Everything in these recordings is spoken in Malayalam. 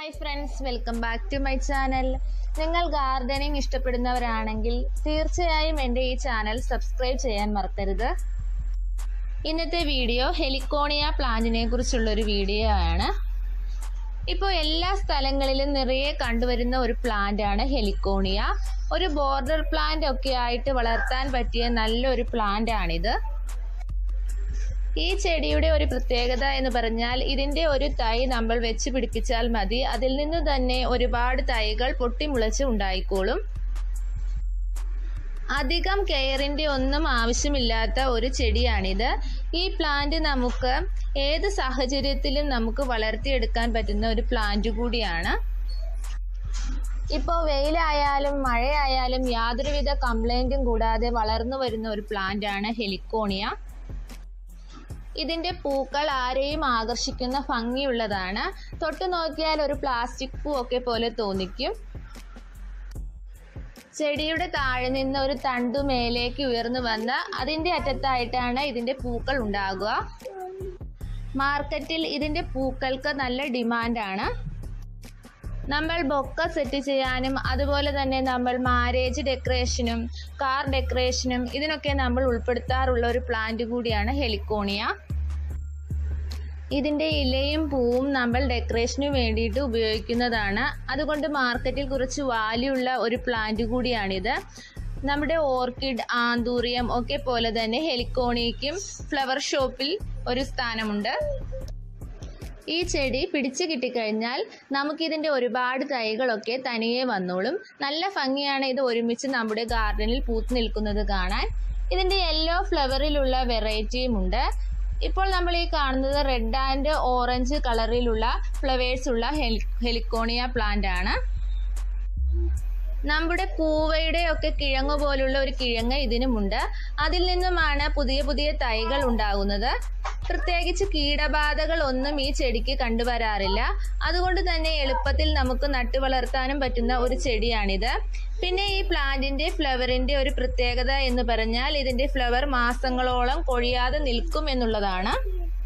hi friends welcome back to my channel നിങ്ങൾ ഗാർഡനിങ് ഇഷ്ടപ്പെടുന്നവരാണെങ്കിൽ തീർച്ചയായും എൻ്റെ ഈ ചാനൽ സബ്സ്ക്രൈബ് ചെയ്യാൻ മറക്കരുത് ഇന്നത്തെ വീഡിയോ ഹെലിക്കോണിയ പ്ലാന്റിനെ കുറിച്ചുള്ളൊരു വീഡിയോ ആണ് ഇപ്പോൾ എല്ലാ സ്ഥലങ്ങളിലും നിറയെ കണ്ടുവരുന്ന ഒരു പ്ലാന്റ് ആണ് ഹെലിക്കോണിയ ഒരു ബോർഡർ പ്ലാന്റ് ഒക്കെ ആയിട്ട് വളർത്താൻ പറ്റിയ നല്ലൊരു പ്ലാന്റ് ആണിത് ഈ ചെടിയുടെ ഒരു പ്രത്യേകത എന്ന് പറഞ്ഞാൽ ഇതിന്റെ ഒരു തൈ നമ്മൾ വെച്ച് പിടിപ്പിച്ചാൽ മതി അതിൽ നിന്ന് തന്നെ ഒരുപാട് തൈകൾ പൊട്ടിമുളച്ച് ഉണ്ടായിക്കോളും അധികം കെയറിന്റെ ഒന്നും ആവശ്യമില്ലാത്ത ഒരു ചെടിയാണിത് ഈ പ്ലാന്റ് നമുക്ക് ഏത് സാഹചര്യത്തിലും നമുക്ക് വളർത്തിയെടുക്കാൻ പറ്റുന്ന ഒരു പ്ലാന്റ് കൂടിയാണ് ഇപ്പോൾ വെയിലായാലും മഴയായാലും യാതൊരുവിധ കംപ്ലൈൻറ്റും കൂടാതെ വളർന്നു വരുന്ന ഒരു പ്ലാന്റ് ആണ് ഹെലിക്കോണിയ ഇതിന്റെ പൂക്കൾ ആരെയും ആകർഷിക്കുന്ന ഭംഗിയുള്ളതാണ് തൊട്ടു നോക്കിയാൽ ഒരു പ്ലാസ്റ്റിക് പൂ ഒക്കെ പോലെ തോന്നിക്കും ചെടിയുടെ താഴെ നിന്ന് ഒരു തണ്ടു മേലേക്ക് ഉയർന്നു വന്ന് അതിന്റെ അറ്റത്തായിട്ടാണ് ഇതിന്റെ പൂക്കൾ ഉണ്ടാകുക മാർക്കറ്റിൽ ഇതിന്റെ പൂക്കൾക്ക് നല്ല ഡിമാൻഡാണ് നമ്മൾ ബൊക്ക സെറ്റ് ചെയ്യാനും അതുപോലെ തന്നെ നമ്മൾ മാരേജ് ഡെക്കറേഷനും കാർ ഡെക്കറേഷനും ഇതിനൊക്കെ നമ്മൾ ഉൾപ്പെടുത്താറുള്ള ഒരു പ്ലാന്റ് കൂടിയാണ് ഹെലിക്കോണിയ ഇതിൻ്റെ ഇലയും പൂവും നമ്മൾ ഡെക്കറേഷന് വേണ്ടിയിട്ട് ഉപയോഗിക്കുന്നതാണ് അതുകൊണ്ട് മാർക്കറ്റിൽ കുറച്ച് വാല്യൂ ഉള്ള ഒരു പ്ലാന്റ് കൂടിയാണിത് നമ്മുടെ ഓർക്കിഡ് ആന്തൂറിയം ഒക്കെ പോലെ തന്നെ ഹെലിക്കോണിയയ്ക്കും ഫ്ലവർ ഷോപ്പിൽ ഒരു സ്ഥാനമുണ്ട് ഈ ചെടി പിടിച്ചു കിട്ടിക്കഴിഞ്ഞാൽ നമുക്കിതിൻ്റെ ഒരുപാട് തൈകളൊക്കെ തനിയെ വന്നോളും നല്ല ഭംഗിയാണ് ഇത് ഒരുമിച്ച് നമ്മുടെ ഗാർഡനിൽ പൂത്ത് നിൽക്കുന്നത് കാണാൻ ഇതിൻ്റെ യെല്ലോ ഫ്ലവറിലുള്ള വെറൈറ്റിയും ഉണ്ട് ഇപ്പോൾ നമ്മൾ ഈ കാണുന്നത് റെഡ് ആൻഡ് ഓറഞ്ച് കളറിലുള്ള ഫ്ലവേഴ്സ് ഉള്ള ഹെലി ഹെലിക്കോണിയ പ്ലാന്റ് ആണ് നമ്മുടെ കൂവയുടെ ഒക്കെ കിഴങ്ങ് പോലുള്ള ഒരു കിഴങ്ങ് ഇതിനുമുണ്ട് അതിൽ നിന്നുമാണ് പുതിയ പുതിയ തൈകൾ ഉണ്ടാകുന്നത് പ്രത്യേകിച്ച് കീടബാധകൾ ഒന്നും ഈ ചെടിക്ക് കണ്ടുവരാറില്ല അതുകൊണ്ട് തന്നെ എളുപ്പത്തിൽ നമുക്ക് നട്ടു വളർത്താനും പറ്റുന്ന ഒരു ചെടിയാണിത് പിന്നെ ഈ പ്ലാന്റിന്റെ ഫ്ലവറിന്റെ ഒരു പ്രത്യേകത എന്ന് പറഞ്ഞാൽ ഇതിന്റെ ഫ്ലവർ മാസങ്ങളോളം കൊഴിയാതെ നിൽക്കും എന്നുള്ളതാണ്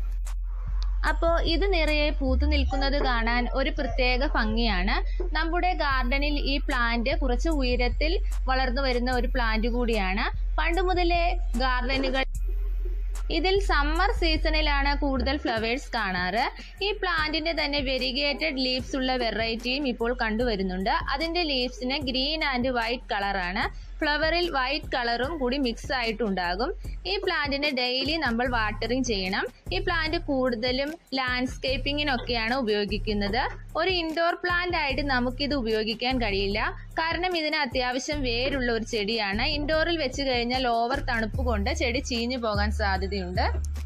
അപ്പോൾ ഇത് നിറയെ പൂത്തു നിൽക്കുന്നത് കാണാൻ ഒരു പ്രത്യേക ഭംഗിയാണ് നമ്മുടെ ഗാർഡനിൽ ഈ പ്ലാന്റ് കുറച്ച് ഉയരത്തിൽ വളർന്നു വരുന്ന ഒരു പ്ലാന്റ് കൂടിയാണ് പണ്ട് മുതലേ ഗാർഡനുകൾ ഇതിൽ സമ്മർ സീസണിലാണ് കൂടുതൽ ഫ്ലവേഴ്സ് കാണാറ് ഈ പ്ലാന്റിന്റെ തന്നെ വെരിഗേറ്റഡ് ലീവ്സ് ഉള്ള വെറൈറ്റിയും ഇപ്പോൾ കണ്ടുവരുന്നുണ്ട് അതിന്റെ ലീവ്സിന് ഗ്രീൻ ആൻഡ് വൈറ്റ് കളറാണ് ഫ്ലവറിൽ വൈറ്റ് കളറും കൂടി മിക്സ് ആയിട്ടുണ്ടാകും ഈ പ്ലാന്റിന് ഡെയിലി നമ്മൾ വാട്ടറിങ് ചെയ്യണം ഈ പ്ലാന്റ് കൂടുതലും ലാൻഡ്സ്കേപ്പിങ്ങിനൊക്കെയാണ് ഉപയോഗിക്കുന്നത് ഒരു ഇൻഡോർ പ്ലാന്റ് ആയിട്ട് നമുക്കിത് ഉപയോഗിക്കാൻ കഴിയില്ല കാരണം ഇതിന് അത്യാവശ്യം വേരുള്ള ഒരു ചെടിയാണ് ഇൻഡോറിൽ വെച്ച് കഴിഞ്ഞാൽ ഓവർ തണുപ്പ് കൊണ്ട് ചെടി ചീഞ്ഞു പോകാൻ സാധ്യതയുണ്ട്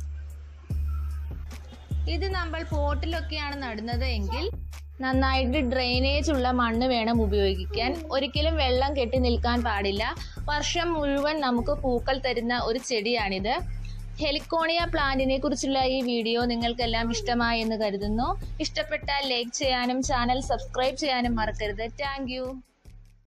ഇത് നമ്മൾ പോട്ടിലൊക്കെയാണ് നടുന്നത് എങ്കിൽ നന്നായിട്ട് ഡ്രെയിനേജ് ഉള്ള മണ്ണ് വേണം ഉപയോഗിക്കാൻ ഒരിക്കലും വെള്ളം കെട്ടി നിൽക്കാൻ പാടില്ല വർഷം മുഴുവൻ നമുക്ക് പൂക്കൾ തരുന്ന ഒരു ചെടിയാണിത് ഹെലിക്കോണിയ പ്ലാന്റിനെ കുറിച്ചുള്ള ഈ വീഡിയോ നിങ്ങൾക്കെല്ലാം ഇഷ്ടമായി എന്ന് കരുതുന്നു ഇഷ്ടപ്പെട്ടാൽ ലൈക്ക് ചെയ്യാനും ചാനൽ സബ്സ്ക്രൈബ് ചെയ്യാനും മറക്കരുത് താങ്ക്